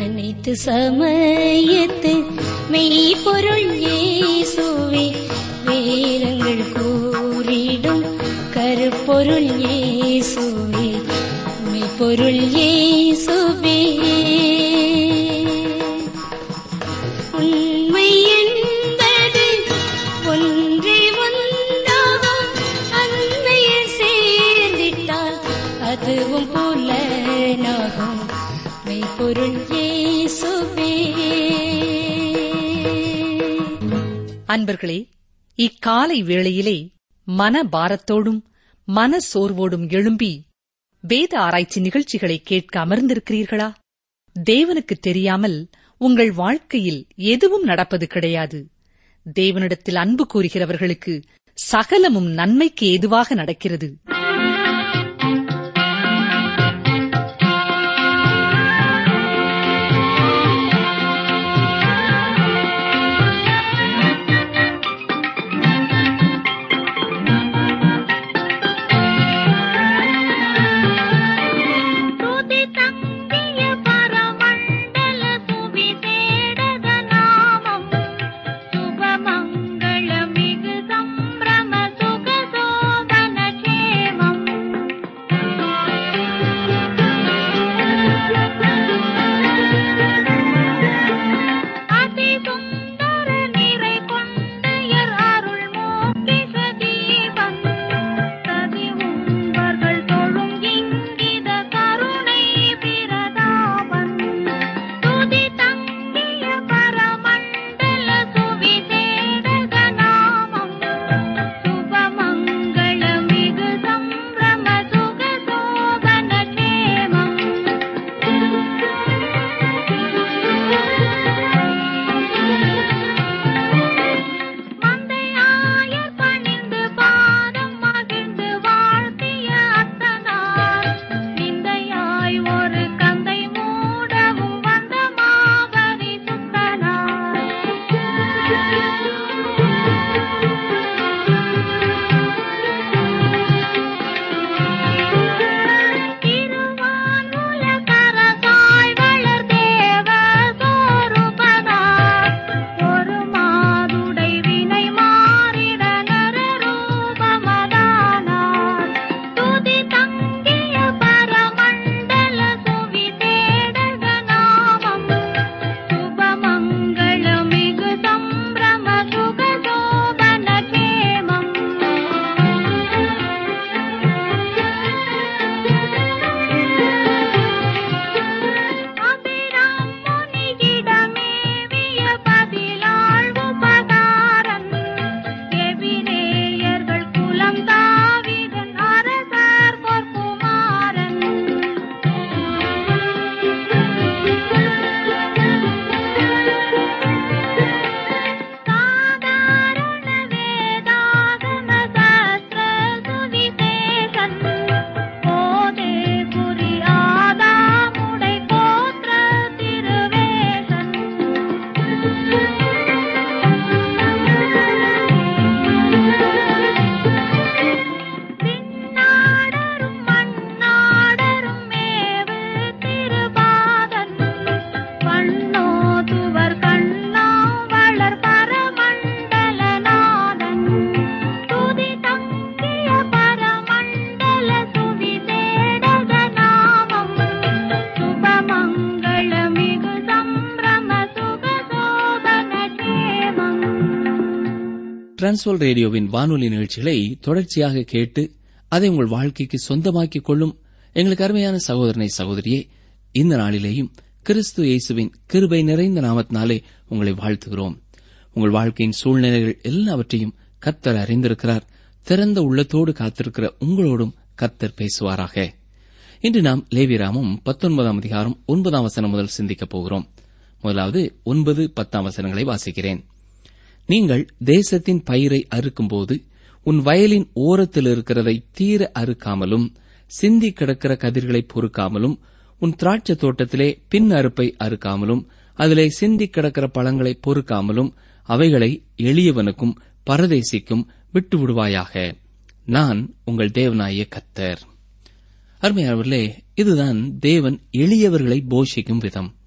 அனைத்து சமயத்து மெய்ப்பொருள் இயேசுவே வேதங்கள் கூறிடும் கருப்பொருள் இயேசுவே மெய்ப்பொருள் இயேசுவே உண்மை என்பது ஒன்றே ஒன்றாகும் அன்னையில் சேர்ந்திட்டால் அதுவும் புலனாகும் மெய்ப்பொருள் இயேசுவே அன்பர்களே இக்காலை வேளையிலே மன பாரத்தோடும் மன சோர்வோடும் எழும்பி வேத ஆராய்ச்சி நிகழ்ச்சிகளை கேட்க அமர்ந்திருக்கிறீர்களா தேவனுக்கு தெரியாமல் உங்கள் வாழ்க்கையில் எதுவும் நடப்பது கிடையாது தேவனிடத்தில் அன்பு கூறுகிறவர்களுக்கு சகலமும் நன்மைக்கு ஏதுவாக நடக்கிறது துதி தங்கிய பரமண்டல சுவிசேடத நாமம் சுபமங்கள மிகு சம்பிரம சுகசோபன கேமம் அதி சுந்தர நிறை கொண்டு எர் அருள் மோக்கிஷ தீபம் சதி உம்பர்கள் தொழும் இங்கித கருணை பிரதாபன் துதி தங்கிய பரமண்டல சுவிசேடக நாமம் சுபமங்கள மிகு சம்பிரம சுகசோபன மந்தையாயர் பணிந்து பாதம் மகிழ்ந்து வாழ்த்திய அத்தனார் நிந்தையாய் ஒரு கந்தை மூடவும் வந்த மாபரி திருவான்முல கரசாய் வளர் தேவ சோருபதார் ஒரு மாதுடை வினை மாறிட நரரூபமதானார் துதி தங்கிய பரமண்டல சுவிசேடக நாமம் சுபமங்கள மிகு சம்பிரம சுகசோபன கேமம் அபிராம் முனியிடமேவிய பதிலாழ்வு பகாரன் எபிரேயர்கள் குலம் தாவிதன் அரசர் பொற்குமாரன் சாதாரண வேதாகம சாஸ்திர சுவிசேஷன் போதே புரி ஆதாமுடை போற்ற திருவேஷன் விண்ணாடரும் மண்ணாடரும் மேவு திருபாதன் பண்ணோதுவர் கண்ணா வளர் பரமண்டலநாதன் துதி தங்கிய பரமண்டல சுவிசேடக நாமம் சுபமங்கள மிகு சம்பிரம சுகசோபன கேமம் டிரான்ஸ்வால் ரேடியோவின் வானொலி நிகழ்ச்சிகளை தொடர்ச்சியாக கேட்டு அதை உங்கள் வாழ்க்கைக்கு சொந்தமாக்கிக் கொள்ளும் எங்களுக்கு அருமையான சகோதரனை சகோதரியே இந்த நாளிலேயும் கிறிஸ்து இயேசுவின் கிருபை நிறைந்த நாமத்தினாலே உங்களை வாழ்த்துகிறோம் உங்கள் வாழ்க்கையின் சூழ்நிலைகள் எல்லாவற்றையும் கர்த்தர் அறிந்திருக்கிறார் திறந்த உள்ளத்தோடு காத்திருக்கிற உங்களோடும் கர்த்தர் பேசுவாராக இன்று நாம் லேவிராமும் பத்தொன்பதாம் அதிகாரம் ஒன்பதாம் வசனம் முதல் சிந்திக்கப் போகிறோம் முதலாவது ஒன்பது பத்தாம் வசனங்களை வாசிக்கிறேன் நீங்கள் தேசத்தின் பயிரை அறுக்கும்போது உன் வயலின் ஓரத்தில் இருக்கிறதை தீர அறுக்காமலும் சிந்தி கிடக்கிற கதிர்களை பொறுக்காமலும் உன் திராட்சை தோட்டத்திலே பின் அறுப்பை அறுக்காமலும் அதிலே சிந்தி கிடக்கிற பழங்களை பொறுக்காமலும் அவைகளை எளியவனுக்கும் பரதேசிக்கும் விட்டு விடுவாயாக நான் உங்கள் தேவனாய கத்தர் அருமையானவர்களே இதுதான் தேவன் எளியவர்களை போஷிக்கும் விதம்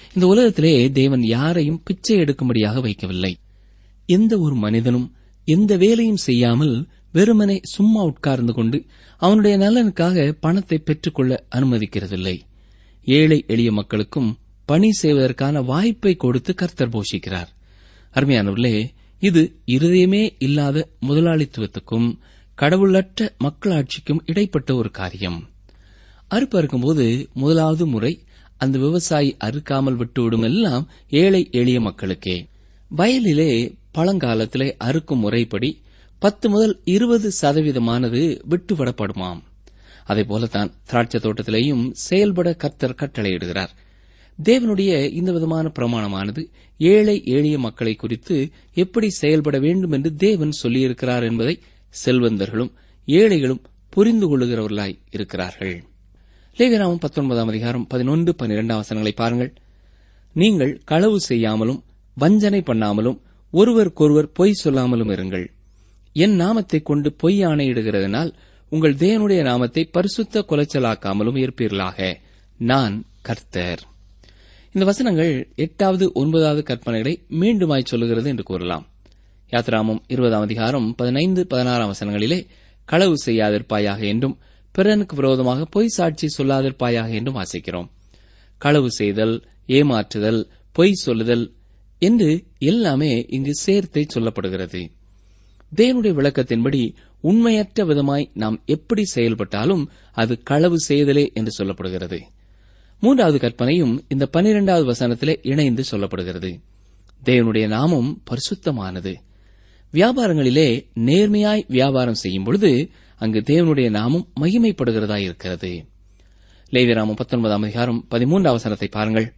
இந்த உலகத்திலே தேவன் யாரையும் பிச்சை எடுக்கும்படியாக வைக்கவில்லை எந்த ஒரு மனிதனும் எந்த வேலையும் செய்யாமல் வெறுமனே சும்மா உட்கார்ந்து கொண்டு அவனுடைய நலனுக்காக பணத்தை பெற்றுக்கொள்ள அனுமதிக்கிறதில்லை ஏழை எளிய மக்களுக்கும் பணி செய்வதற்கான வாய்ப்பை கொடுத்து கர்த்தர் போஷிக்கிறார் அருமையானவர்களே இது இருதயமே இல்லாத முதலாளித்துவத்துக்கும் கடவுளற்ற மக்களாட்சிக்கும் இடைப்பட்ட ஒரு காரியம் அறுப்பு அறுக்கும்போது முதலாவது முறை அந்த விவசாயி அறுக்காமல் விட்டுவிடும் எல்லாம் ஏழை எளிய மக்களுக்கே வயலிலே பழங்காலத்திலே அறுக்கும் முறைப்படி பத்து முதல் இருபது சதவீதமானது விட்டுவிடப்படுமாம் அதே போலத்தான் திராட்சை தோட்டத்திலேயும் செயல்பட கர்த்தர் கட்டளையிடுகிறார் தேவனுடைய இந்த விதமான பிரமாணமானது ஏழை எளிய மக்களை குறித்து எப்படி செயல்பட வேண்டும் என்று தேவன் சொல்லியிருக்கிறார் என்பதை செல்வந்தர்களும் ஏழைகளும் புரிந்து கொள்ளுகிறவர்களாய் இருக்கிறார்கள் லேவியராமம் பத்தொன்பதாம் அதிகாரம் பதினொன்று பன்னிரெண்டாம் வசனங்களை பாருங்கள் நீங்கள் களவு செய்யாமலும் வஞ்சனை பண்ணாமலும் ஒருவருக்கொருவர் பொய் சொல்லாமலும் இருங்கள் என் நாமத்தைக் கொண்டு பொய் ஆணையிடுகிறதுனால் உங்கள் தேவனுடைய நாமத்தை பரிசுத்த குலைச்சலாக்காமலும் இருப்பீர்களாக நான் கர்த்தர் இந்த வசனங்கள் எட்டாவது ஒன்பதாவது கற்பனைகளை மீண்டுமாய் சொல்லுகிறது என்று கூறலாம் யாத்ராமம் இருபதாம் அதிகாரம் பதினைந்து பதினாறாம் வசனங்களிலே களவு செய்யாதிருப்பாயாக என்றும் பிறனுக்கு விரோதமாக பொய் சாட்சி சொல்லாதிருப்பாயாக என்றும் வாசிக்கிறோம் களவு செய்தல் ஏமாற்றுதல் பொய் சொல்லுதல் என்று எல்லாமே இங்கு சேர்த்தே சொல்லப்படுகிறது தேவனுடைய விளக்கத்தின்படி உண்மையற்ற விதமாய் நாம் எப்படி செயல்பட்டாலும் அது களவு செய்தலே என்று சொல்லப்படுகிறது மூன்றாவது கற்பனையும் இந்த பனிரெண்டாவது வசனத்திலே இணைந்து சொல்லப்படுகிறது தேவனுடைய நாமம் பரிசுத்தமானது வியாபாரங்களிலே நேர்மையாய் வியாபாரம் செய்யும் பொழுது அங்கு தேவனுடைய நாமம் மகிமைப்படுகிறதா இருக்கிறது லேவியராமம் பத்தொன்பதாம் அதிகாரம் பதிமூன்றாம் வசனத்தை பாருங்கள்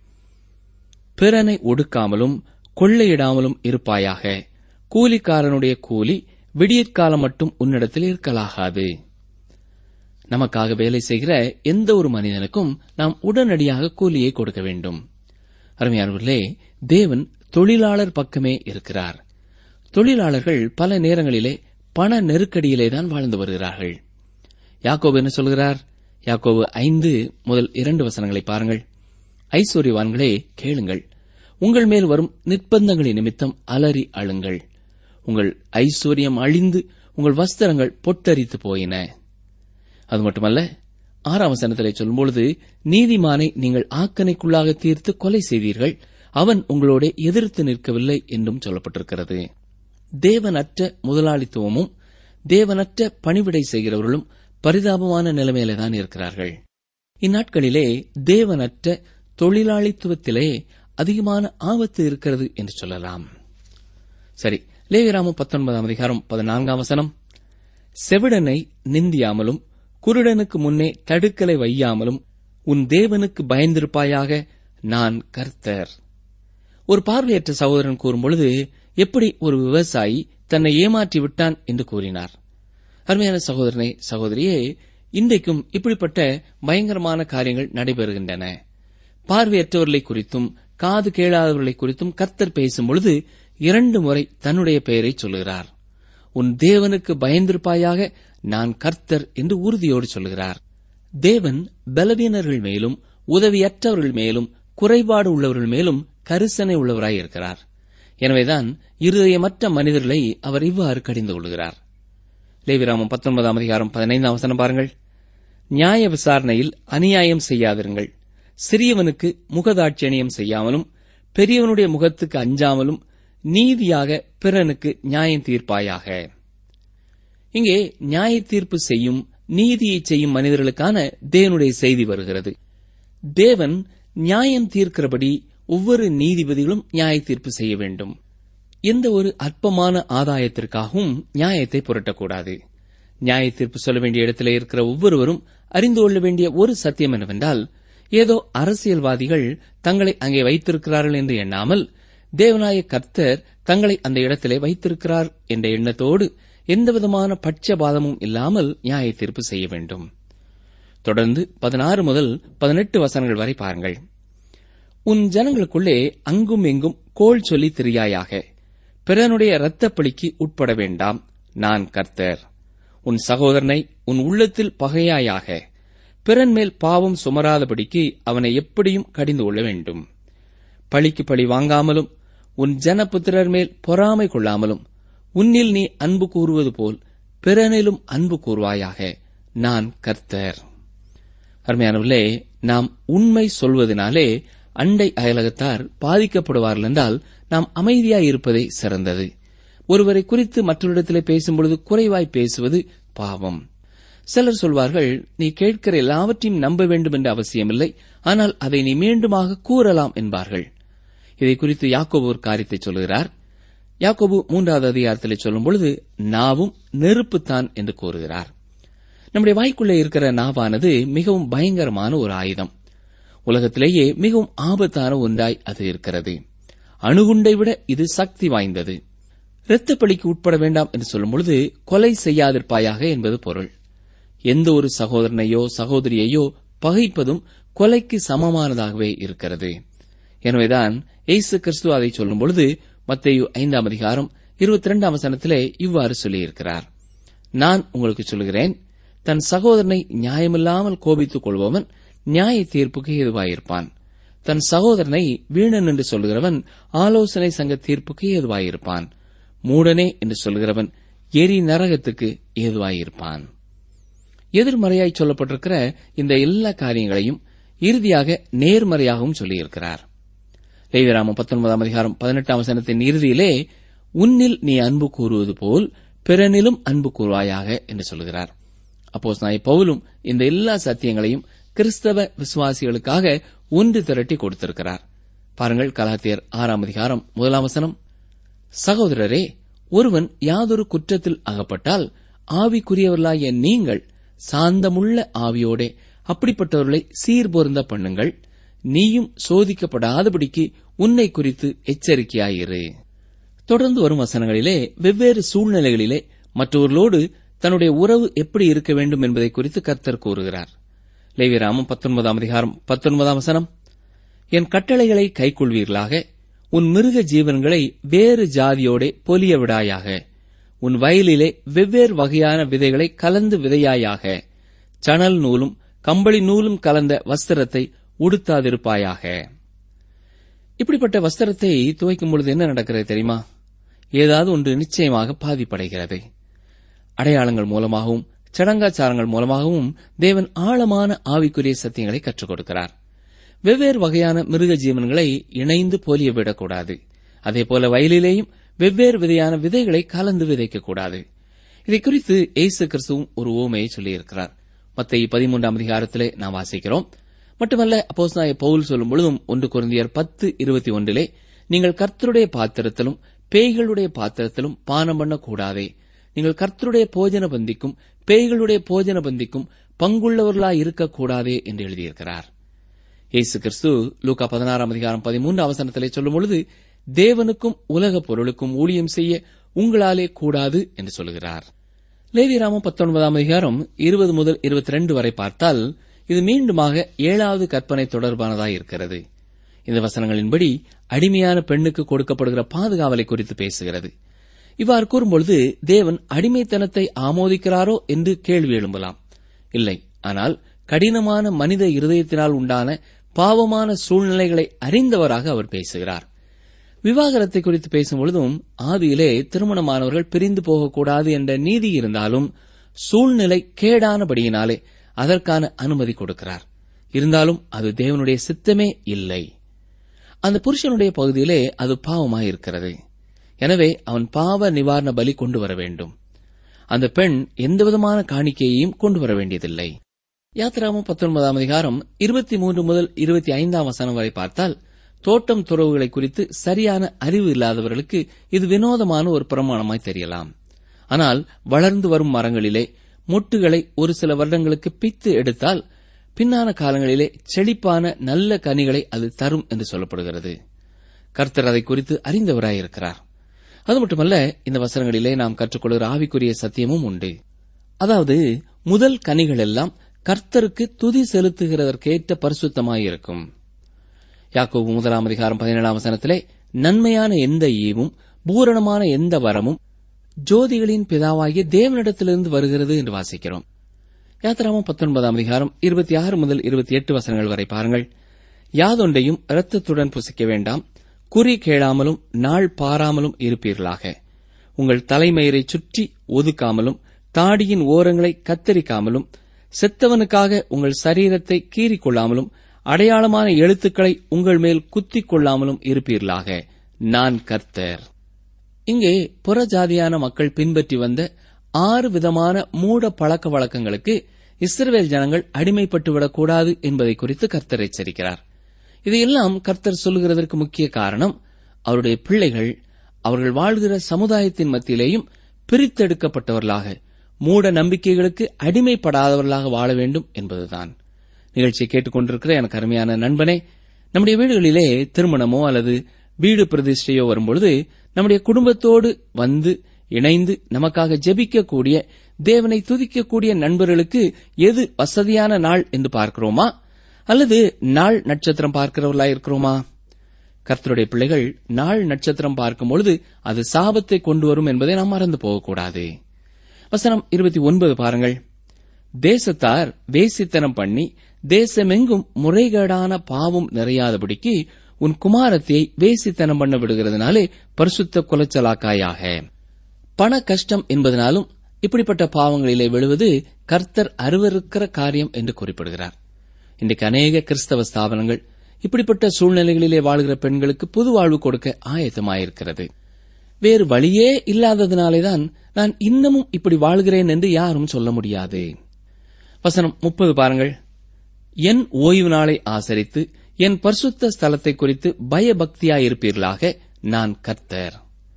பிறனை ஒடுக்காமலும் கொள்ளையிடாமலும் இருப்பாயாக கூலிக்காரனுடைய கூலி விடியற்காலம் மட்டும் உன்னிடத்தில் இருக்கலாகாது நமக்காக வேலை செய்கிற எந்த ஒரு மனிதனுக்கும் நாம் உடனடியாக கூலியை கொடுக்க வேண்டும் அருமையானவர்களே தேவன் தொழிலாளர் பக்கமே இருக்கிறார் தொழிலாளர்கள் பல நேரங்களிலே பண நெருக்கடியிலே தான் வாழ்ந்து வருகிறார்கள் யாக்கோபு என்ன சொல்கிறார் யாக்கோபு ஐந்து முதல் இரண்டு வசனங்களை பாருங்கள் ஐஸ்வர்யவான்களே கேளுங்கள் உங்கள் மேல் வரும் நிர்பந்தங்களின் நிமித்தம் அலறி அழுங்கள் உங்கள் ஐஸ்வர்யம் அழிந்து உங்கள் வஸ்திரங்கள் பொட்டரித்து போயின அது மட்டுமல்ல ஆறாம் வசனத்திலே சொல்லும்பொழுது நீதிமானை நீங்கள் ஆக்கனைக்குள்ளாக தீர்த்து கொலை செய்தீர்கள் அவன் உங்களோட எதிர்த்து நிற்கவில்லை என்றும் சொல்லப்பட்டிருக்கிறது தேவனற்ற முதலாளித்துவமும் தேவனற்ற பணிவிடை செய்கிறவர்களும் பரிதாபமான நிலைமையிலே தான் இருக்கிறார்கள் இந்நாட்களிலே தேவனற்ற தொழிலாளித்துவத்திலே அதிகமான ஆபத்து இருக்கிறது என்று சொல்லலாம் சரி லேவிராமம் பத்தொன்பதாம் அதிகாரம் பதினான்காம் வசனம் செவிடனை நிந்தியாமலும் குருடனுக்கு முன்னே தடுக்கலை வையாமலும் உன் தேவனுக்கு பயந்திருப்பாயாக நான் கர்த்தர் ஒரு பார்வையற்ற சகோதரன் கூறும்பொழுது எப்படி ஒரு விவசாயி தன்னை ஏமாற்றி விட்டான் என்று கூறினார் அருமையான சகோதரனை சகோதரியே இன்றைக்கும் இப்படிப்பட்ட பயங்கரமான காரியங்கள் நடைபெறுகின்றன பார்வையற்றவர்களை குறித்தும் காது கேளாதவர்களை குறித்தும் கர்த்தர் பேசும் பொழுது இரண்டு முறை தன்னுடைய பெயரை சொல்லுகிறார் உன் தேவனுக்கு பயந்திருப்பாயாக நான் கர்த்தர் என்று உறுதியோடு சொல்லுகிறார் தேவன் பலவீனர்கள் மேலும் உதவியற்றவர்கள் மேலும் குறைபாடு உள்ளவர்கள் மேலும் கரிசனை உள்ளவராய் இருக்கிறார் எனவேதான் இருதயமற்ற மனிதர்களை அவர் இவ்வாறு கடிந்து கொள்கிறார் லேவிராமம் பத்தொன்பதாம் அதிகாரம் பதினைந்தாம் வசனம் பாருங்கள் நியாய விசாரணையில் அநியாயம் செய்யாதிருங்கள் சிறியவனுக்கு முகதாட்சியணியம் செய்யாமலும் பெரியவனுடைய முகத்துக்கு அஞ்சாமலும் நீதியாக பிறனுக்கு நியாயம் தீர்ப்பாயாக இங்கே நியாய தீர்ப்பு செய்யும் நீதியை செய்யும் மனிதர்களுக்கான தேவனுடைய செய்தி வருகிறது தேவன் நியாயம் தீர்க்கிறபடி ஒவ்வொரு நீதிபதிகளும் நியாய தீர்ப்பு செய்ய வேண்டும் எந்த ஒரு அற்பமான ஆதாயத்திற்காகவும் நியாயத்தை புரட்டக்கூடாது நியாய தீர்ப்பு சொல்ல வேண்டிய இடத்திலே இருக்கிற ஒவ்வொருவரும் அறிந்து கொள்ள வேண்டிய ஒரு சத்தியம் என்னவென்றால் ஏதோ அரசியல்வாதிகள் தங்களை அங்கே வைத்திருக்கிறார்கள் என்று எண்ணாமல் தேவனாய கர்த்தர் தங்களை அந்த இடத்திலே வைத்திருக்கிறார் என்ற எண்ணத்தோடு எந்தவிதமான பட்சபாதமும் இல்லாமல் நியாய தீர்ப்பு செய்ய வேண்டும் தொடர்ந்து பதினாறு முதல் பதினெட்டு வசனங்கள் வரை பாருங்கள் உன் ஜனங்களுக்குள்ளே அங்கும் எங்கும் கோல் சொல்லி திரியாயாக பிறனுடைய இரத்தப்பழிக்கு உட்பட வேண்டாம் நான் கர்த்தர் உன் சகோதரனை உன் உள்ளத்தில் பகையாயாக பிறன் மேல் பாவம் சுமராதபடிக்கு அவனை எப்படியும் கடிந்து கொள்ள வேண்டும் பழிக்கு பழி வாங்காமலும் உன் ஜனபுத்திரர் மேல் பொறாமை கொள்ளாமலும் உன்னில் நீ அன்பு கூறுவது போல் பிறனிலும் அன்பு கூறுவாயாக நான் கர்த்தர் அருமையானவர்களே நாம் உண்மை சொல்வதனாலே அண்டை அயலகத்தார் பாதிக்கப்படுவார்கள் என்றால் நாம் அமைதியாய் இருப்பதே சிறந்தது ஒருவரை குறித்து மற்றொரிடத்திலே பேசும்பொழுது குறைவாய் பேசுவது பாவம் சிலர் சொல்வார்கள் நீ கேட்கிற எல்லாவற்றையும் நம்ப வேண்டும் என்ற அவசியமில்லை ஆனால் அதை நீ மீண்டுமாக கூறலாம் என்பார்கள் இதை குறித்து யாக்கோபு ஒரு காரியத்தை சொல்கிறார் யாக்கோபு மூன்றாவது அதிகாரத்திலே சொல்லும் பொழுது நாவும் நெருப்புத்தான் என்று கூறுகிறார் நம்முடைய வாய்க்குள்ளே இருக்கிற நாவானது மிகவும் பயங்கரமான ஒரு ஆயுதம் உலகத்திலேயே மிகவும் ஆபத்தான ஒன்றாய் அது இருக்கிறது அணுகுண்டை விட இது சக்தி வாய்ந்தது இரத்தப்பழிக்கு உட்பட வேண்டாம் என்று சொல்லும் பொழுது கொலை செய்யாதிருப்பாயாக என்பது பொருள் எந்த ஒரு சகோதரனையோ சகோதரியையோ பகைப்பதும் கொலைக்கு சமமானதாகவே இருக்கிறது எனவேதான் இயேசு கிறிஸ்து அதை சொல்லும் பொழுது மத்தேயு ஐந்தாம் அதிகாரம் இருபத்தி இரண்டாம் வசனத்திலே இவ்வாறு சொல்லியிருக்கிறார் நான் உங்களுக்கு சொல்கிறேன் தன் சகோதரனை நியாயமில்லாமல் கோபித்துக் கொள்பவன் நியாய தீர்ப்புக்கு ஏதுவாயிருப்பான் தன் சகோதரனை வீணன் என்று சொல்கிறவன் ஆலோசனை சங்க தீர்ப்புக்கு ஏதுவாயிருப்பான் மூடனே என்று சொல்கிறவன் எரி நரகத்துக்கு ஏதுவாயிருப்பான் எதிர்மறையாய் சொல்லப்பட்டிருக்கிற இந்த எல்லா காரியங்களையும் இறுதியாக நேர்மறையாகவும் சொல்லியிருக்கிறார் லேவிராமம் பத்தொன்பதாம் அதிகாரம் பதினெட்டாம் வசனத்தின் இறுதியிலே உன்னில் நீ அன்பு கூறுவது போல் பிறனிலும் அன்பு கூறுவாயாக என்று சொல்கிறார் அப்போ நாய் பவுலும் இந்த எல்லா சத்தியங்களையும் கிறிஸ்தவ விசுவாசிகளுக்காக ஒன்று திரட்டி கொடுத்திருக்கிறார் பாருங்கள் கலாத்தியர் ஆறாம் அதிகாரம் முதலாம் வசனம் சகோதரரே ஒருவன் யாதொரு குற்றத்தில் அகப்பட்டால் ஆவிக்குரியவர்களாகிய நீங்கள் சாந்தமுள்ள ஆவியோடே அப்படிப்பட்டவர்களை சீர்பொருந்த பண்ணுங்கள் நீயும் சோதிக்கப்படாதபடிக்கு உன்னை குறித்து எச்சரிக்கையாயிரு தொடர்ந்து வரும் வசனங்களிலே வெவ்வேறு சூழ்நிலைகளிலே மற்றவர்களோடு தன்னுடைய உறவு எப்படி இருக்க வேண்டும் என்பதை குறித்து கர்த்தர் கூறுகிறார் லேவிராமம் பத்தொன்பதாம் அதிகாரம் பத்தொன்பதாம் வசனம் என் கட்டளைகளை கைக்கொள்வீர்களாக உன் மிருக ஜீவன்களை வேறு ஜாதியோடே பொலிய விடாயாக உன் வயலிலே வெவ்வேறு வகையான விதைகளை கலந்து விதையாயாக சணல் நூலும் கம்பளி நூலும் கலந்த வஸ்திரத்தை உடுத்தாதிருப்பாயாக இப்படிப்பட்ட வஸ்திரத்தை துவைக்கும் பொழுது என்ன நடக்கிறது தெரியுமா ஏதாவது ஒன்று நிச்சயமாக பாதிப்படைகிறது அடையாளங்கள் மூலமாகவும் சடங்காச்சாரங்கள் மூலமாகவும் தேவன் ஆழமான ஆவிக்குரிய சத்தியங்களை கற்றுக் கொடுக்கிறார் வெவ்வேறு வகையான மிருக ஜீவன்களை இணைந்து போலிய விடக்கூடாது அதேபோல வயலிலேயும் வெவ்வேறு விதையான விதைகளை கலந்து விதைக்கக்கூடாது இதை குறித்து ஏசு கிறிஸ்துவும் ஒரு ஓமையை சொல்லியிருக்கிறார் மத்திய பதிமூன்றாம் அதிகாரத்திலே நாம் வாசிக்கிறோம் மட்டுமல்ல அப்போஸ்தாய பவுல் சொல்லும் பொழுதும் ஒன்று குருந்தியர் பத்து இருபத்தி ஒன்றிலே நீங்கள் கர்த்தருடைய பாத்திரத்திலும் பேய்களுடைய பாத்திரத்திலும் பானம் பண்ணக்கூடாதே நீங்கள் கர்த்தருடைய போஜன பந்திக்கும் பேய்களுடைய போஜன பந்திக்கும் பங்குள்ளவர்களாய் இருக்கக்கூடாதே என்று எழுதியிருக்கிறார் இயேசு கிறிஸ்து லூக்கா பதினாறாம் அதிகாரம் பதிமூன்று அவசரத்திலே சொல்லும் பொழுது தேவனுக்கும் உலகப் பொருளுக்கும் ஊழியம் செய்ய உங்களாலே கூடாது என்று சொல்கிறார் லேவிராமம் பத்தொன்பதாம் அதிகாரம் இருபது முதல் இருபத்தி ரெண்டு வரை பார்த்தால் இது மீண்டுமாக ஏழாவது கற்பனை தொடர்பானதாய் இருக்கிறது இந்த வசனங்களின்படி அடிமையான பெண்ணுக்கு கொடுக்கப்படுகிற பாதுகாவலை குறித்து பேசுகிறது இவ்வாறு கூறும்பொழுது தேவன் அடிமைத்தனத்தை ஆமோதிக்கிறாரோ என்று கேள்வி எழும்பலாம் இல்லை ஆனால் கடினமான மனித இருதயத்தினால் உண்டான பாவமான சூழ்நிலைகளை அறிந்தவராக அவர் பேசுகிறார் விவாகரத்தை குறித்து பேசும்பொழுதும் ஆதியிலே திருமணமானவர்கள் பிரிந்து போகக்கூடாது என்ற நீதி இருந்தாலும் சூழ்நிலை கேடானபடியினாலே அதற்கான அனுமதி கொடுக்கிறார் இருந்தாலும் அது தேவனுடைய சித்தமே இல்லை அந்த புருஷனுடைய பகுதியிலே அது பாவமாயிருக்கிறது எனவே அவன் பாவ நிவாரண பலி கொண்டு வர வேண்டும் அந்த பெண் எந்தவிதமான காணிக்கையையும் கொண்டு வர வேண்டியதில்லை யாத்திராமம் பத்தொன்பதாம் அதிகாரம் இருபத்தி மூன்று முதல் இருபத்தி ஐந்தாம் வசனம் வரை பார்த்தால் தோட்டம் துறவுகளை குறித்து சரியான அறிவு இல்லாதவர்களுக்கு இது வினோதமான ஒரு பிரமாணமாய் தெரியலாம் ஆனால் வளர்ந்து வரும் மரங்களிலே மொட்டுகளை ஒரு சில வருடங்களுக்கு பித்து எடுத்தால் பின்னான காலங்களிலே செழிப்பான நல்ல கனிகளை அது தரும் என்று சொல்லப்படுகிறது கர்த்தர் அதை குறித்து அறிந்தவராயிருக்கிறார் அது மட்டுமல்ல இந்த வசனங்களிலே நாம் கற்றுக்கொள்கிற ஆவிக்குரிய சத்தியமும் உண்டு அதாவது முதல் கனிகள் எல்லாம் கர்த்தருக்கு துதி செலுத்துகிறதற்கேற்ற பரிசுத்தமாயிருக்கும் யாக்கோபு முதலாம் அதிகாரம் பதினேழாம் வசனத்திலே நன்மையான எந்த ஈவும் பூரணமான எந்த வரமும் ஜோதிகளின் பிதாவாகிய தேவனிடத்திலிருந்து வருகிறது என்று வாசிக்கிறோம் யாத்திராமம் பத்தொன்பதாம் அதிகாரம் இருபத்தி ஆறு முதல் இருபத்தி எட்டு வசனங்கள் வரை பாருங்கள் யாதொன்றையும் இரத்தத்துடன் புசிக்க வேண்டாம் குறி கேளாமலும் நாள் பாராமலும் இருப்பீர்களாக உங்கள் தலைமயிரை சுற்றி ஒதுக்காமலும் தாடியின் ஓரங்களை கத்தரிக்காமலும் செத்தவனுக்காக உங்கள் சரீரத்தை கீறிக் கொள்ளாமலும் அடையாளமான எழுத்துக்களை உங்கள் மேல் குத்திக் கொள்ளாமலும் இருப்பீர்களாக நான் கர்த்தர் இங்கே புறஜாதியான மக்கள் பின்பற்றி வந்த ஆறு விதமான மூட பழக்க வழக்கங்களுக்கு இஸ்ரவேல் ஜனங்கள் அடிமைப்பட்டுவிடக்கூடாது என்பதை குறித்து கர்த்தர் எச்சரிக்கிறார் இதையெல்லாம் கர்த்தர் சொல்லுகிறதற்கு முக்கிய காரணம் அவருடைய பிள்ளைகள் அவர்கள் வாழ்கிற சமுதாயத்தின் மத்தியிலேயும் பிரித்தெடுக்கப்பட்டவர்களாக மூட நம்பிக்கைகளுக்கு அடிமைப்படாதவர்களாக வாழ வேண்டும் என்பதுதான் நிகழ்ச்சியை கேட்டுக்கொண்டிருக்கிற எனக்கு அருமையான நண்பனே நம்முடைய வீடுகளிலே திருமணமோ அல்லது வீடு பிரதிஷ்டையோ வரும்பொழுது நம்முடைய குடும்பத்தோடு வந்து இணைந்து நமக்காக ஜெபிக்கக்கூடிய தேவனை துதிக்கக்கூடிய நண்பர்களுக்கு எது வசதியான நாள் என்று பார்க்கிறோமா அல்லது நாள் நட்சத்திரம் பார்க்கிறவர்களா இருக்கிறோமா கர்த்தருடைய பிள்ளைகள் நாள் நட்சத்திரம் பார்க்கும் பொழுது அது சாபத்தை கொண்டு வரும் என்பதை நாம் மறந்து போகக்கூடாது வசனம் இருபத்தி ஒன்பது பாருங்கள் தேசத்தார் வேசித்தனம் பண்ணி தேசமெங்கும் முறைகேடான பாவம் நிறையாதபடிக்கு உன் குமாரத்தை வேசித்தனம் பண்ண விடுகிறதுனாலே பரிசுத்த குலைச்சலாக்காயாக பண கஷ்டம் என்பதனாலும் இப்படிப்பட்ட பாவங்களிலே விழுவது கர்த்தர் அருவருக்கிற காரியம் என்று குறிப்பிடுகிறார் இன்றைக்கு அநேக கிறிஸ்தவ ஸ்தாபனங்கள் இப்படிப்பட்ட சூழ்நிலைகளிலே வாழ்கிற பெண்களுக்கு புது வாழ்வு கொடுக்க ஆயத்தமாயிருக்கிறது வேறு வழியே இல்லாததினாலேதான் நான் இன்னமும் இப்படி வாழ்கிறேன் என்று யாரும் சொல்ல முடியாது வசனம் முப்பது பாருங்கள் என் ஓய்வு நாளை ஆசரித்து என் பரிசுத்த ஸ்தலத்தை குறித்து பயபக்தியாயிருப்பீர்களாக நான் கர்த்தர்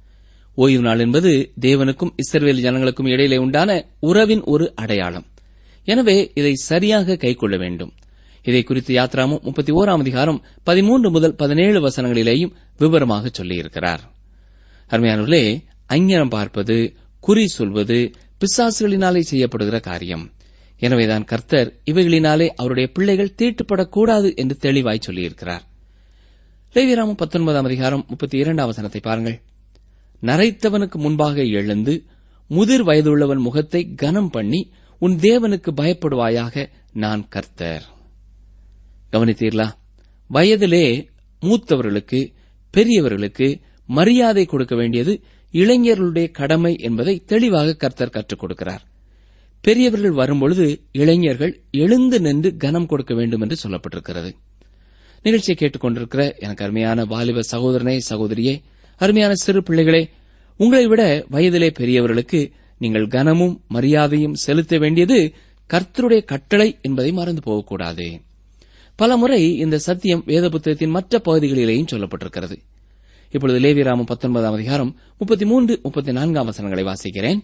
ஓய்வு நாள் என்பது தேவனுக்கும் இஸ்ரவேல் ஜனங்களுக்கும் இடையிலே உண்டான உறவின் ஒரு அடையாளம் எனவே இதை சரியாக கைக்கொள்ள வேண்டும் இதை குறித்து யாத்ராமும் முப்பத்தி ஓராம் அதிகாரம் பதிமூன்று முதல் பதினேழு வசனங்களிலேயும் விவரமாக சொல்லியிருக்கிறார் அருமையானவர்களே அஞ்ஞனம் பார்ப்பது குறி சொல்வது பிசாசுகளினாலே செய்யப்படுகிற காரியம் எனவேதான் கர்த்தர் இவைகளினாலே அவருடைய பிள்ளைகள் தீட்டுப்படக்கூடாது என்று தெளிவாய் சொல்லியிருக்கிறார் லேவிராமம் பத்தொன்பதாம் அதிகாரம் முப்பத்தி இரண்டாம் வசனத்தை பாருங்கள் நரைத்தவனுக்கு முன்பாக எழுந்து முதிர் வயதுள்ளவன் முகத்தை கனம் பண்ணி உன் தேவனுக்கு பயப்படுவாயாக நான் கர்த்தர் கவனித்தீர்களா வயதிலே மூத்தவர்களுக்கு பெரியவர்களுக்கு மரியாதை கொடுக்க வேண்டியது இளைஞர்களுடைய கடமை என்பதை தெளிவாக கர்த்தர் கற்றுக் கொடுக்கிறார் பெரியவர்கள் வரும்பொழுது இளைஞர்கள் எழுந்து நின்று கனம் கொடுக்க வேண்டும் என்று சொல்லப்பட்டிருக்கிறது நிகழ்ச்சியை கேட்டுக்கொண்டிருக்கிற எனக்கு அருமையான வாலிப சகோதரனே சகோதரியே அருமையான சிறு பிள்ளைகளே உங்களை விட வயதிலே பெரியவர்களுக்கு நீங்கள் கனமும் மரியாதையும் செலுத்த வேண்டியது கர்த்தருடைய கட்டளை என்பதை மறந்து போகக்கூடாது பலமுறை இந்த சத்தியம் வேத புத்தகத்தின் மற்ற பகுதிகளிலேயும் சொல்லப்பட்டிருக்கிறது இப்பொழுது லேவிராமம் பத்தொன்பதாம் அதிகாரம் முப்பத்தி மூன்று முப்பத்தி நான்காம் வசனங்களை வாசிக்கிறேன்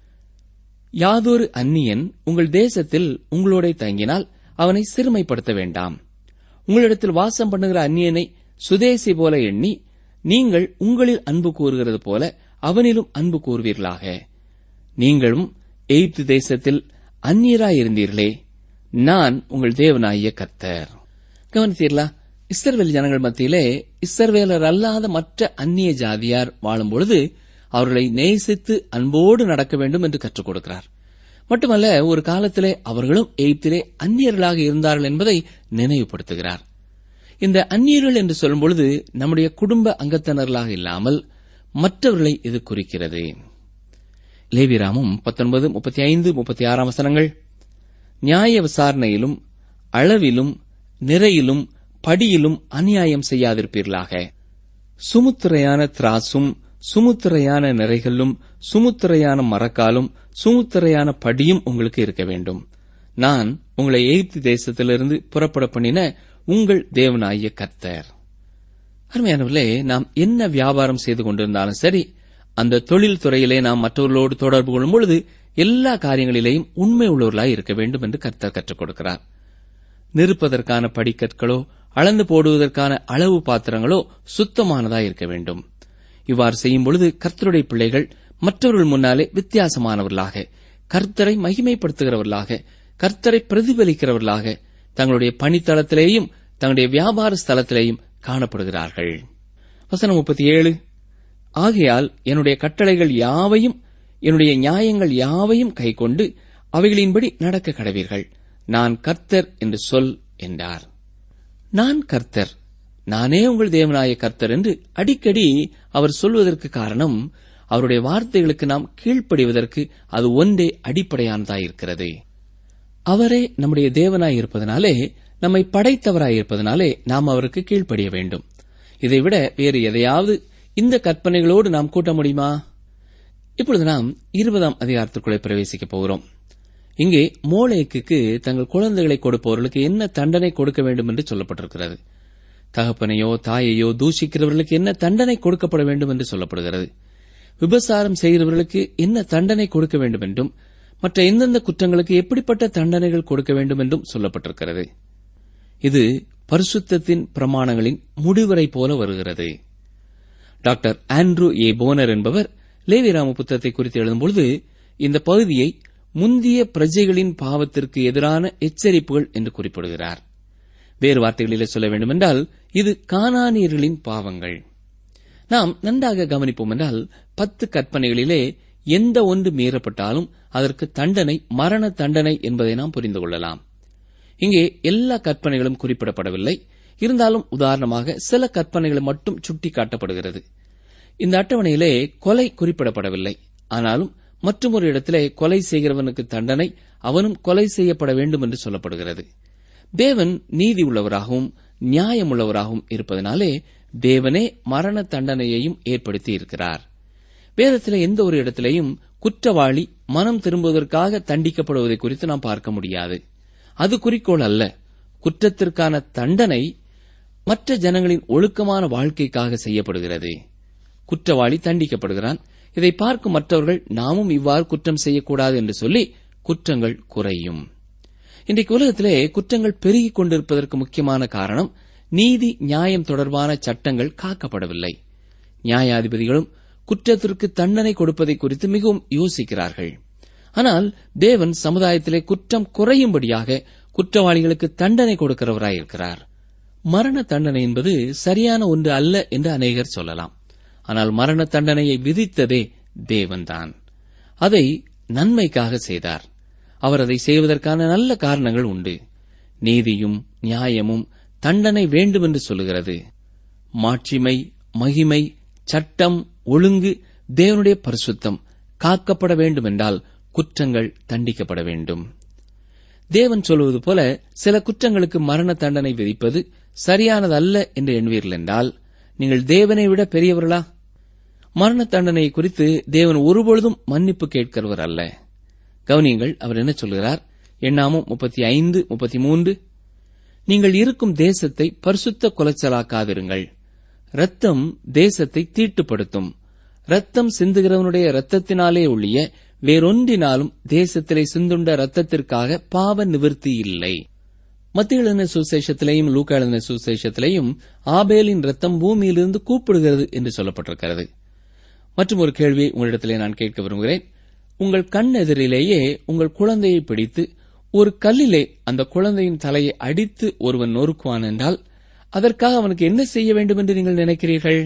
யாதொரு அந்நியன் உங்கள் தேசத்தில் உங்களோட தங்கினால் அவனை சிறுமைப்படுத்த வேண்டாம் உங்களிடத்தில் வாசம் பண்ணுகிற அந்நியனை சுதேசி போல எண்ணி நீங்கள் உங்களில் அன்பு கூறுகிறது போல அவனிலும் அன்பு கூறுவீர்களாக நீங்களும் எய்ப்து தேசத்தில் அந்நியராயிருந்தீர்களே நான் உங்கள் தேவனாகிய கர்த்தர் கவனித்தீர்களா இஸ்ரவேல் ஜனங்கள் மத்தியிலே இஸ்ரவேலர் அல்லாத மற்ற அந்நிய ஜாதியார் வாழும்பொழுது அவர்களை நேசித்து அன்போடு நடக்க வேண்டும் என்று கற்றுக் கொடுக்கிறார் மட்டுமல்ல ஒரு காலத்திலே அவர்களும் எய்ப்திலே அந்நியர்களாக இருந்தார்கள் என்பதை நினைவுபடுத்துகிறார் இந்த அந்நியர்கள் என்று சொல்லும்பொழுது நம்முடைய குடும்ப அங்கத்தினர்களாக இல்லாமல் மற்றவர்களை இது குறிக்கிறது லேவிராமும் பத்தொன்பது முப்பத்தி ஐந்து முப்பத்தி ஆறாம் வசனங்கள் நியாய விசாரணையிலும் அளவிலும் நிறையிலும் படியிலும் அநியாயம் செய்யாதிருப்பீர்களாக சுமுத்திரையான திராசும் சுமுத்திரையான நிறைகளும் சுமுத்திரையான மரக்காலும் சுமுத்திரையான படியும் உங்களுக்கு இருக்க வேண்டும் நான் உங்களை எகிப்து தேசத்திலிருந்து புறப்பட பண்ணின உங்கள் தேவனாகிய கர்த்தர் அருமையானவர்களே நாம் என்ன வியாபாரம் செய்து கொண்டிருந்தாலும் சரி அந்த தொழில் துறையிலே நாம் மற்றவர்களோடு தொடர்பு கொள்ளும் பொழுது எல்லா காரியங்களிலேயும் உண்மை உள்ளவர்களாய் இருக்க வேண்டும் என்று கர்த்தர் கற்றுக் கொடுக்கிறார் நிற்பதற்கான படிக்கற்களோ அளந்து போடுவதற்கான அளவு பாத்திரங்களோ சுத்தமானதாய் இருக்க வேண்டும் இவ்வாறு செய்யும் பொழுது கர்த்தருடைய பிள்ளைகள் மற்றவர்கள் முன்னாலே வித்தியாசமானவர்களாக கர்த்தரை மகிமைப்படுத்துகிறவர்களாக கர்த்தரை பிரதிபலிக்கிறவர்களாக தங்களுடைய பணித்தளத்திலேயும் தங்களுடைய வியாபார ஸ்தலத்திலேயும் காணப்படுகிறார்கள் வசனம் முப்பத்தி ஏழு ஆகையால் என்னுடைய கட்டளைகள் யாவையும் என்னுடைய நியாயங்கள் யாவையும் கைக்கொண்டு அவைகளின்படி நடக்க கடவீர்கள் நான் கர்த்தர் என்று சொல் என்றார் நான் கர்த்தர் நானே உங்கள் தேவனாய கர்த்தர் என்று அடிக்கடி அவர் சொல்வதற்கு காரணம் அவருடைய வார்த்தைகளுக்கு நாம் கீழ்ப்படிவதற்கு அது ஒன்றே அடிப்படையானதாயிருக்கிறது அவரே நம்முடைய தேவனாய் இருப்பதனாலே நம்மை படைத்தவராய் இருப்பதனாலே நாம் அவருக்கு கீழ்ப்படிய வேண்டும் இதைவிட வேறு எதையாவது இந்த கற்பனைகளோடு நாம் கூட்ட முடியுமா இப்பொழுது நாம் இருபதாம் அதிகாரத்திற்குள்ளே பிரவேசிக்கப் போகிறோம் இங்கே மோளேக்கு தங்கள் குழந்தைகளை கொடுப்பவர்களுக்கு என்ன தண்டனை கொடுக்க வேண்டும் என்று சொல்லப்பட்டிருக்கிறது தகப்பனையோ தாயையோ தூஷிக்கிறவர்களுக்கு என்ன தண்டனை கொடுக்கப்பட வேண்டும் என்று சொல்லப்படுகிறது விபசாரம் செய்கிறவர்களுக்கு என்ன தண்டனை கொடுக்க வேண்டும் என்றும் மற்ற எந்தெந்த குற்றங்களுக்கு எப்படிப்பட்ட தண்டனைகள் கொடுக்க வேண்டும் என்றும் சொல்லப்பட்டிருக்கிறது இது பரிசுத்தத்தின் பிரமாணங்களின் முடிவரை போல வருகிறது டாக்டர் ஆண்ட்ரூ ஏ போனர் என்பவர் லேவிராம புத்தகத்தை குறித்து எழுதும்பொழுது இந்த பகுதியை முந்திய பிரஜைகளின் பாவத்திற்கு எதிரான எச்சரிப்புகள் என்று குறிப்பிடுகிறார் வேறு வார்த்தைகளிலே சொல்ல வேண்டுமென்றால் இது கானானியர்களின் பாவங்கள் நாம் நன்றாக கவனிப்போம் என்றால் பத்து கற்பனைகளிலே எந்த ஒன்று மீறப்பட்டாலும் அதற்கு தண்டனை மரண தண்டனை என்பதை நாம் புரிந்து கொள்ளலாம் இங்கே எல்லா கற்பனைகளும் குறிப்பிடப்படவில்லை இருந்தாலும் உதாரணமாக சில கற்பனைகள் மட்டும் சுட்டிக்காட்டப்படுகிறது இந்த அட்டவணையிலே கொலை குறிப்பிடப்படவில்லை ஆனாலும் மற்றொரு இடத்திலே கொலை செய்கிறவனுக்கு தண்டனை அவனும் கொலை செய்யப்பட வேண்டும் என்று சொல்லப்படுகிறது தேவன் நீதி உள்ளவராகவும் நியாயம் உள்ளவராகவும் இருப்பதனாலே தேவனே மரண தண்டனையையும் ஏற்படுத்தி இருக்கிறார் வேதத்திலே எந்த ஒரு இடத்திலேயும் குற்றவாளி மனம் திரும்புவதற்காக தண்டிக்கப்படுவதை குறித்து நாம் பார்க்க முடியாது அது குறிக்கோள் அல்ல குற்றத்திற்கான தண்டனை மற்ற ஜனங்களின் ஒழுக்கமான வாழ்க்கைக்காக செய்யப்படுகிறது குற்றவாளி தண்டிக்கப்படுகிறான் இதை பார்க்கும் மற்றவர்கள் நாமும் இவ்வாறு குற்றம் செய்யக்கூடாது என்று சொல்லி குற்றங்கள் குறையும் இன்றைக்கு உலகத்திலே குற்றங்கள் பெருகிக் கொண்டிருப்பதற்கு முக்கியமான காரணம் நீதி நியாயம் தொடர்பான சட்டங்கள் காக்கப்படவில்லை நியாயாதிபதிகளும் குற்றத்திற்கு தண்டனை கொடுப்பதை குறித்து மிகவும் யோசிக்கிறார்கள் ஆனால் தேவன் சமுதாயத்திலே குற்றம் குறையும்படியாக குற்றவாளிகளுக்கு தண்டனை கொடுக்கிறவராயிருக்கிறார் மரண தண்டனை என்பது சரியான ஒன்று அல்ல என்று அநேகர் சொல்லலாம் ஆனால் மரண தண்டனையை விதித்ததே தேவன்தான் அதை நன்மைக்காக செய்தார் அவர் அதை செய்வதற்கான நல்ல காரணங்கள் உண்டு நீதியும் நியாயமும் தண்டனை வேண்டும் என்று சொல்லுகிறது மாட்சிமை மகிமை சட்டம் ஒழுங்கு தேவனுடைய பரிசுத்தம் காக்கப்பட வேண்டும் என்றால் குற்றங்கள் தண்டிக்கப்பட வேண்டும் தேவன் சொல்வது போல சில குற்றங்களுக்கு மரண தண்டனை விதிப்பது சரியானதல்ல என்று எண்ணுவீர்கள் என்றால் நீங்கள் தேவனை விட பெரியவர்களா மரண தண்டனை குறித்து தேவன் ஒருபொழுதும் மன்னிப்பு கேட்கிறவர் அல்ல கவனியங்கள் அவர் என்ன சொல்கிறார் எண்ணாமும் முப்பத்தி ஐந்து முப்பத்தி மூன்று நீங்கள் இருக்கும் தேசத்தை பரிசுத்த குலைச்சலாக்காதிருங்கள் ரத்தம் தேசத்தை தீட்டுப்படுத்தும் ரத்தம் சிந்துகிறவனுடைய ரத்தத்தினாலே ஒழிய வேறொன்றினாலும் தேசத்திலே சிந்துண்ட ரத்தத்திற்காக பாவ நிவர்த்தி இல்லை மத்திய எழுதின சுசேஷத்திலேயும் லூக்கா எழுதின சுசேஷத்திலேயும் ஆபேலின் ரத்தம் பூமியிலிருந்து கூப்பிடுகிறது என்று சொல்லப்பட்டிருக்கிறது மற்றும் ஒரு கேள்வியை உங்களிடத்திலே நான் கேட்க விரும்புகிறேன் உங்கள் கண் எதிரிலேயே உங்கள் குழந்தையை பிடித்து ஒரு கல்லிலே அந்த குழந்தையின் தலையை அடித்து ஒருவன் நொறுக்குவான் என்றால் அதற்காக அவனுக்கு என்ன செய்ய வேண்டும் என்று நீங்கள் நினைக்கிறீர்கள்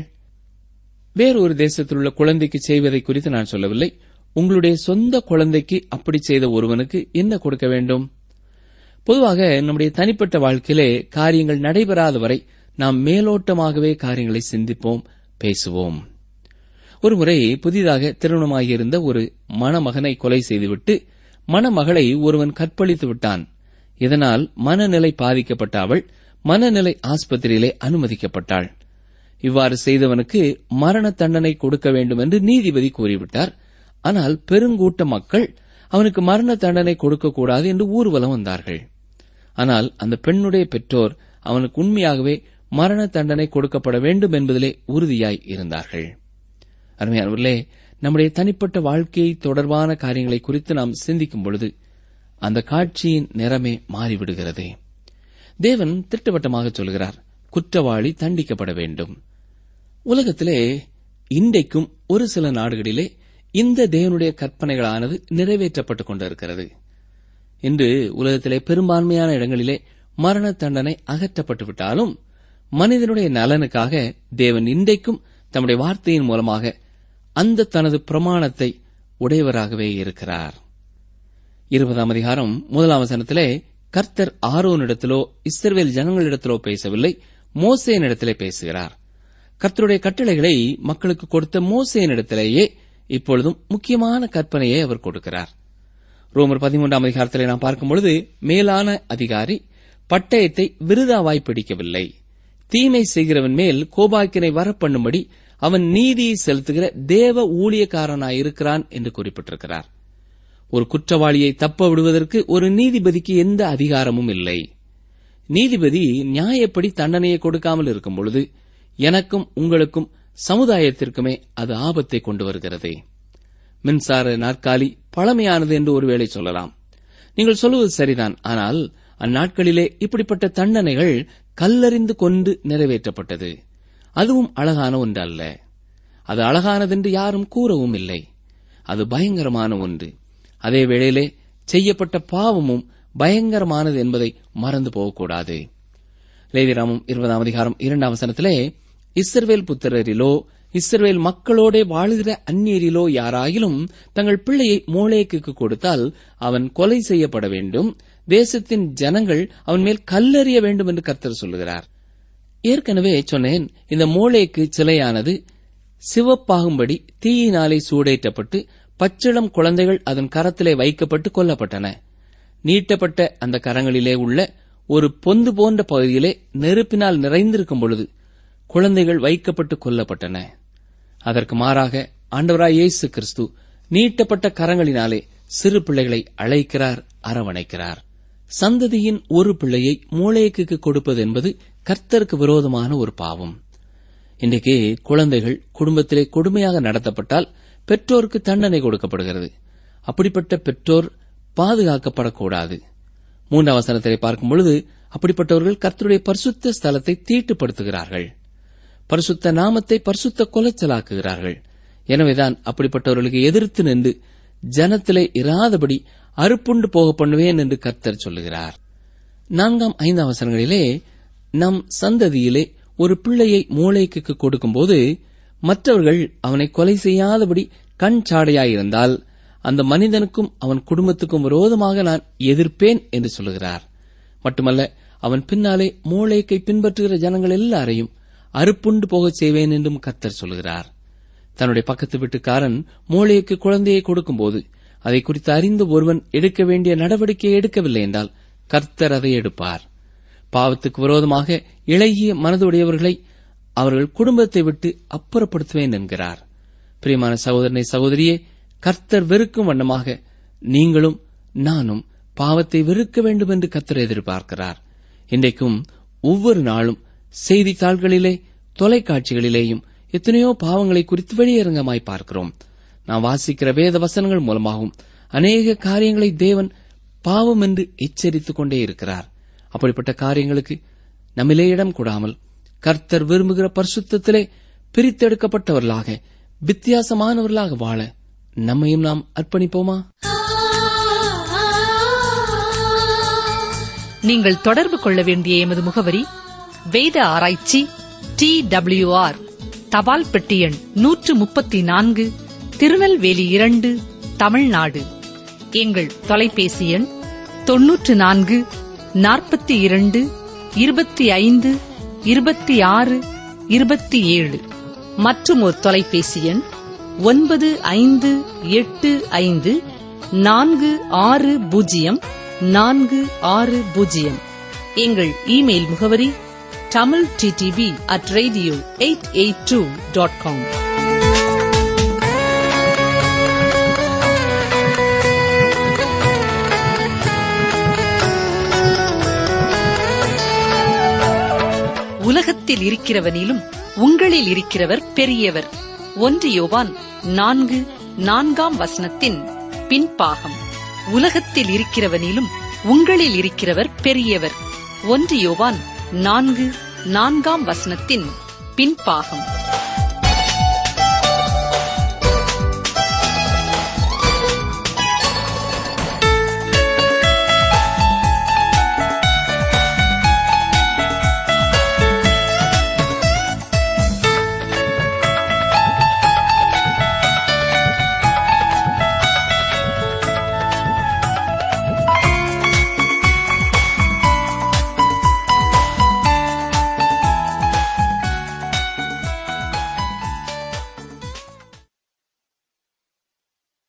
வேறொரு தேசத்தில் உள்ள குழந்தைக்கு செய்வதை குறித்து நான் சொல்லவில்லை உங்களுடைய சொந்த குழந்தைக்கு அப்படி செய்த ஒருவனுக்கு என்ன கொடுக்க வேண்டும் பொதுவாக நம்முடைய தனிப்பட்ட வாழ்க்கையிலே காரியங்கள் நடைபெறாத வரை நாம் மேலோட்டமாகவே காரியங்களை சிந்திப்போம் பேசுவோம் ஒருமுறை புதிதாக திருமணமாகியிருந்த ஒரு மணமகனை கொலை செய்துவிட்டு மணமகளை ஒருவன் கற்பழித்து விட்டான் இதனால் மனநிலை பாதிக்கப்பட்ட அவள் மனநிலை ஆஸ்பத்திரியிலே அனுமதிக்கப்பட்டாள் இவ்வாறு செய்தவனுக்கு மரண தண்டனை கொடுக்க வேண்டும் என்று நீதிபதி கூறிவிட்டார் ஆனால் பெருங்கூட்ட மக்கள் அவனுக்கு மரண தண்டனை கொடுக்கக்கூடாது என்று ஊர்வலம் வந்தார்கள் ஆனால் அந்த பெண்ணுடைய பெற்றோர் அவனுக்கு உண்மையாகவே மரண தண்டனை கொடுக்கப்பட வேண்டும் என்பதிலே உறுதியாய் இருந்தார்கள் அருமையானவர்களே நம்முடைய தனிப்பட்ட வாழ்க்கையை தொடர்பான காரியங்களை குறித்து நாம் சிந்திக்கும் பொழுது அந்த காட்சியின் நிறமே மாறிவிடுகிறது தேவன் திட்டவட்டமாக சொல்கிறார் குற்றவாளி தண்டிக்கப்பட வேண்டும் உலகத்திலே இன்றைக்கும் ஒரு சில நாடுகளிலே இந்த தேவனுடைய கற்பனைகளானது நிறைவேற்றப்பட்டுக் கொண்டிருக்கிறது இன்று உலகத்திலே பெரும்பான்மையான இடங்களிலே மரண தண்டனை அகற்றப்பட்டு விட்டாலும் மனிதனுடைய நலனுக்காக தேவன் இன்றைக்கும் தம்முடைய வார்த்தையின் மூலமாக அந்த தனது பிரமாணத்தை உடையவராகவே இருக்கிறார் இருபதாம் அதிகாரம் முதலாம் வசனத்திலே கர்த்தர் ஆரோனிடத்திலோ இஸ்ரவேல் ஜனங்களிடத்திலோ பேசவில்லை மோசேனிடத்திலே பேசுகிறார் கர்த்தருடைய கட்டளைகளை மக்களுக்கு கொடுத்த மோசேனிடத்திலேயே இப்பொழுதும் முக்கியமான கற்பனையை அவர் கொடுக்கிறார் ரோமர் பதிமூன்றாம் அதிகாரத்திலே நாம் பார்க்கும் பொழுது மேலான அதிகாரி பட்டயத்தை விருதாவாய் பிடிக்கவில்லை தீமை செய்கிறவன் மேல் கோபாக்கினை வரப்பண்ணும்படி அவன் நீதியை செலுத்துகிற தேவ ஊழியக்காரனாயிருக்கிறான் என்று குறிப்பிட்டிருக்கிறார் ஒரு குற்றவாளியை தப்ப விடுவதற்கு ஒரு நீதிபதிக்கு எந்த அதிகாரமும் இல்லை நீதிபதி நியாயப்படி தண்டனையை கொடுக்காமல் இருக்கும் பொழுது எனக்கும் உங்களுக்கும் சமுதாயத்திற்குமே அது ஆபத்தை கொண்டு வருகிறது மின்சார நாற்காலி பழமையானது என்று ஒருவேளை சொல்லலாம் நீங்கள் சொல்லுவது சரிதான் ஆனால் அந்நாட்களிலே இப்படிப்பட்ட தண்டனைகள் கல்லறிந்து கொண்டு நிறைவேற்றப்பட்டது அதுவும் அழகான ஒன்று அல்ல அது அழகானதென்று யாரும் கூறவும் இல்லை அது பயங்கரமான ஒன்று அதே வேளையிலே செய்யப்பட்ட பாவமும் பயங்கரமானது என்பதை மறந்து போகக்கூடாது லேவிராமம் இருபதாம் அதிகாரம் இரண்டாம் வசனத்திலே இஸ்ரவேல் புத்திரரிலோ இஸ்ரவேல் மக்களோடே வாழுகிற அந்நியரிலோ யாராயிலும் தங்கள் பிள்ளையை மோளேக்கு கொடுத்தால் அவன் கொலை செய்யப்பட வேண்டும் தேசத்தின் ஜனங்கள் அவன் மேல் கல்லறிய வேண்டும் என்று கர்த்தர் சொல்லுகிறார் ஏற்கனவே சொன்னேன் இந்த மோளேக்கு சிலையானது சிவப்பாகும்படி தீயினாலே சூடேற்றப்பட்டு பச்சிளம் குழந்தைகள் அதன் கரத்திலே வைக்கப்பட்டு கொல்லப்பட்டன நீட்டப்பட்ட அந்த கரங்களிலே உள்ள ஒரு பொந்து போன்ற பகுதியிலே நெருப்பினால் நிறைந்திருக்கும் பொழுது குழந்தைகள் வைக்கப்பட்டு கொல்லப்பட்டன அதற்கு மாறாக ஆண்டவராய் இயேசு கிறிஸ்து நீட்டப்பட்ட கரங்களினாலே சிறு பிள்ளைகளை அழைக்கிறார் அரவணைக்கிறார் சந்ததியின் ஒரு பிள்ளையை மூளைக்கு கொடுப்பது என்பது கர்த்தருக்கு விரோதமான ஒரு பாவம் இன்றைக்கு குழந்தைகள் குடும்பத்திலே கொடுமையாக நடத்தப்பட்டால் பெற்றோருக்கு தண்டனை கொடுக்கப்படுகிறது அப்படிப்பட்ட பெற்றோர் பாதுகாக்கப்படக்கூடாது மூன்றாம் வசனத்திலே பார்க்கும் பொழுது அப்படிப்பட்டவர்கள் கர்த்தருடைய பரிசுத்த ஸ்தலத்தை தீட்டுப்படுத்துகிறார்கள் பரிசுத்த நாமத்தை பரிசுத்த கொலைச்சலாக்குகிறார்கள் எனவேதான் அப்படிப்பட்டவர்களுக்கு எதிர்த்து நின்று ஜனத்திலே இராதபடி அறுப்புண்டு போக பண்ணுவேன் என்று கர்த்தர் சொல்லுகிறார் நான்காம் ஐந்தாம் வசனங்களிலே நம் சந்ததியிலே ஒரு பிள்ளையை மூளைக்கு கொடுக்கும்போது மற்றவர்கள் அவனை கொலை செய்யாதபடி கண் சாடையாயிருந்தால் அந்த மனிதனுக்கும் அவன் குடும்பத்துக்கும் விரோதமாக நான் எதிர்ப்பேன் என்று சொல்லுகிறார் மட்டுமல்ல அவன் பின்னாலே மூளைக்கை பின்பற்றுகிற ஜனங்கள் எல்லாரையும் அறுப்புண்டு போகச் செய்வேன் என்றும் கர்த்தர் சொல்கிறார் தன்னுடைய பக்கத்து வீட்டுக்காரன் மூளைக்கு குழந்தையை கொடுக்கும்போது அதை குறித்து அறிந்து ஒருவன் எடுக்க வேண்டிய நடவடிக்கையை எடுக்கவில்லை என்றால் கர்த்தர் அதை எடுப்பார் பாவத்துக்கு விரோதமாக இளகிய மனதுடையவர்களை அவர்கள் குடும்பத்தை விட்டு அப்புறப்படுத்துவேன் என்கிறார் பிரியமான சகோதரனை சகோதரியே கர்த்தர் வெறுக்கும் வண்ணமாக நீங்களும் நானும் பாவத்தை வெறுக்க வேண்டும் என்று கர்த்தர் எதிர்பார்க்கிறார் இன்றைக்கும் ஒவ்வொரு நாளும் செய்தித்தாள்களிலே தொலைக்காட்சிகளிலேயும் எத்தனையோ பாவங்களை குறித்து வெளியரங்கமாய் பார்க்கிறோம் நாம் வாசிக்கிற வேத வசனங்கள் மூலமாகவும் அநேக காரியங்களை தேவன் பாவம் என்று எச்சரித்துக் கொண்டே இருக்கிறார் அப்படிப்பட்ட காரியங்களுக்கு நம்மிலே இடம் கூடாமல் கர்த்தர் விரும்புகிற பரிசுத்தத்திலே பிரித்தெடுக்கப்பட்டவர்களாக வித்தியாசமானவர்களாக வாழ நம்மையும் நாம் அர்ப்பணிப்போமா நீங்கள் தொடர்பு கொள்ள வேண்டிய எமது முகவரி வேத ஆராய்ச்சி டி ஆர் தபால் பெட்டி எண் நூற்று முப்பத்தி நான்கு திருநெல்வேலி இரண்டு தமிழ்நாடு எங்கள் தொலைபேசி எண் தொன்னூற்று நான்கு நாற்பத்தி இரண்டு இருபத்தி ஐந்து இருபத்தி ஆறு இருபத்தி ஏழு மற்றும் ஒரு தொலைபேசி எண் ஒன்பது ஐந்து எட்டு ஐந்து நான்கு ஆறு பூஜ்ஜியம் நான்கு ஆறு பூஜ்ஜியம் எங்கள் இமெயில் முகவரி Tamil DTP at radio eight eight two dot com உலகத்தில் இருக்கிறவனிலும் உங்களில் இருக்கிறவர் பெரியவர் ஒன்று யோவான் நான்கு நான்காம் வசனத்தின் பின்பாகம் உலகத்தில் இருக்கிறவனிலும் உங்களில் இருக்கிறவர் பெரியவர் ஒன்று யோவான் நான்கு நான்காம் வசனத்தின் பின்பாகம்